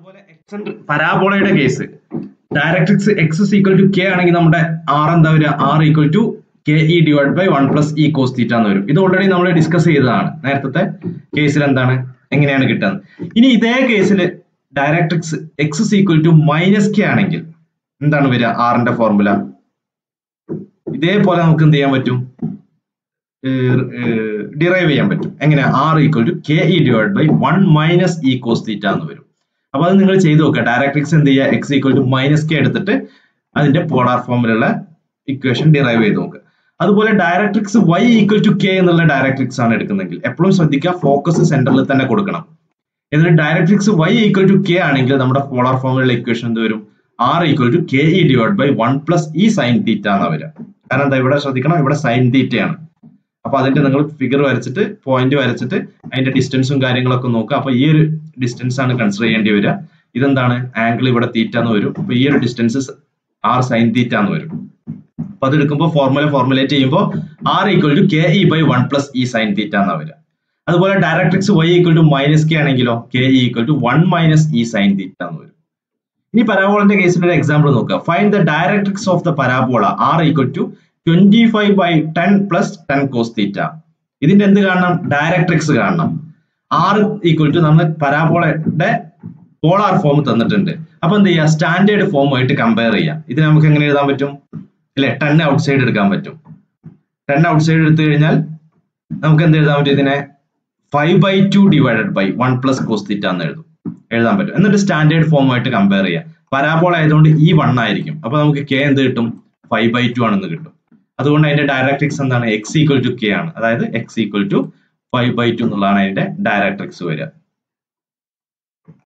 അതുപോലെ പരാബോളയുടെ case directrix x equal to k ആണെങ്കിൽ നമ്മുടെ ആർ എന്താ വരിക r equal to k e divide by one plus e cos theta എന്ന് വരും ഇത് ഓൾറെഡി നമ്മൾ ഡിസ്കസ് ചെയ്തതാണ് നേരത്തെ കേസിൽ എന്താണ് എങ്ങനെയാണ് കിട്ടുന്നത് ഇനി ഇതേ കേസിൽ directrix x equal to minus k ആണെങ്കിൽ എന്താണ് വരിക ആറിന്റെ ഫോർമുല ഇതേപോലെ നമുക്ക് എന്ത് ചെയ്യാൻ പറ്റും ഡിറൈവ് ചെയ്യാൻ പറ്റും എങ്ങനെ r equal to k e divide by one minus e cos theta എന്ന് വരും അപ്പൊ അത് നിങ്ങൾ ചെയ്ത് നോക്കുക ഡയറക്ട്രിക്സ് എന്ത് ചെയ്യുക x equal to minus k എടുത്തിട്ട് അതിന്റെ പോളാർ ഫോമിലുള്ള ഇക്വേഷൻ ഡിറൈവ് ചെയ്ത് നോക്കുക അതുപോലെ directrix y equal to k എന്നുള്ള ഡയറക്ട്രിക്സ് ആണ് എടുക്കുന്നതെങ്കിൽ എപ്പോഴും ശ്രദ്ധിക്കുക ഫോക്കസ് സെന്ററിൽ തന്നെ കൊടുക്കണം എന്നിട്ട് directrix y equal to k ആണെങ്കിൽ നമ്മുടെ പോളാർ ഫോമിലുള്ള ഇക്വേഷൻ എന്ത് വരും r equal to k e divide by one plus e sine theta എന്നാ വരിക കാരണം എന്താ ഇവിടെ ശ്രദ്ധിക്കണം ഇവിടെ സൈൻ തീറ്റയാണ് അപ്പൊ അതിന്റെ നിങ്ങൾ ഫിഗർ വരച്ചിട്ട് പോയിന്റ് വരച്ചിട്ട് അതിന്റെ ഡിസ്റ്റൻസും കാര്യങ്ങളൊക്കെ നോക്കുക അപ്പൊ ഈ ഒരു ഡിസ്റ്റൻസ് ആണ് കൺസിഡർ ചെയ്യേണ്ടി വരിക ഇതെന്താണ് ആംഗിൾ ഇവിടെ തീറ്റ എന്ന് വരും അപ്പൊ ഈ ഒരു ഡിസ്റ്റൻസ് ആർ സൈൻ തീറ്റ എന്ന് വരും അപ്പൊ അത് എടുക്കുമ്പോൾ ഫോർമുല ഫോർമുലേറ്റ് ചെയ്യുമ്പോൾ r equal to k e by one plus e sine theta എന്നാ വരിക അതുപോലെ directrix y equal to minus k ആണെങ്കിലോ k e equal to one minus e sine theta എന്ന് വരും ഇനി പരാബോളന്റെ കേസിൽ ഒരു എക്സാമ്പിൾ നോക്കുക find the directrix of the parabola r equal to twenty five by ten plus ten cos theta ഇതിന്റെ എന്ത് കാണണം ഡയറക്ട്രിക്സ് കാണണം ആർ ഈക്വൽ ടു നമ്മൾ പരാബോളയുടെ പോളാർ ഫോം തന്നിട്ടുണ്ട് അപ്പൊ എന്ത് ചെയ്യുക സ്റ്റാൻഡേർഡ് ഫോമുമായിട്ട് കമ്പയർ ചെയ്യാം ഇത് നമുക്ക് എങ്ങനെ എഴുതാൻ പറ്റും അല്ലെ ടെൻ ഔട്ട് സൈഡ് എടുക്കാൻ പറ്റും ടെൻ ഔട്ട് സൈഡ് എടുത്തു കഴിഞ്ഞാൽ നമുക്ക് എന്ത് എഴുതാൻ പറ്റും ഇതിനെ five by two divided by one plus cos theta എന്ന് എഴുതും എഴുതാൻ പറ്റും എന്നിട്ട് സ്റ്റാൻഡേർഡ് ഫോമുമായിട്ട് കമ്പയർ ചെയ്യാം പരാബോൾ ആയതുകൊണ്ട് ഈ വൺ ആയിരിക്കും അപ്പൊ നമുക്ക് കെ എന്ത് കിട്ടും ഫൈവ് ബൈ ടു ആണെന്ന് കിട്ടും അതുകൊണ്ട് അതിന്റെ ഡയറക്ട്രിക്സ് എന്താണ് എക്സ് ഈക്വൽ ടു കെ ആണ് അതായത് x equal to five by two എന്നുള്ളതാണ് അതിന്റെ ഡയറക്ട്രിക്സ് വരിക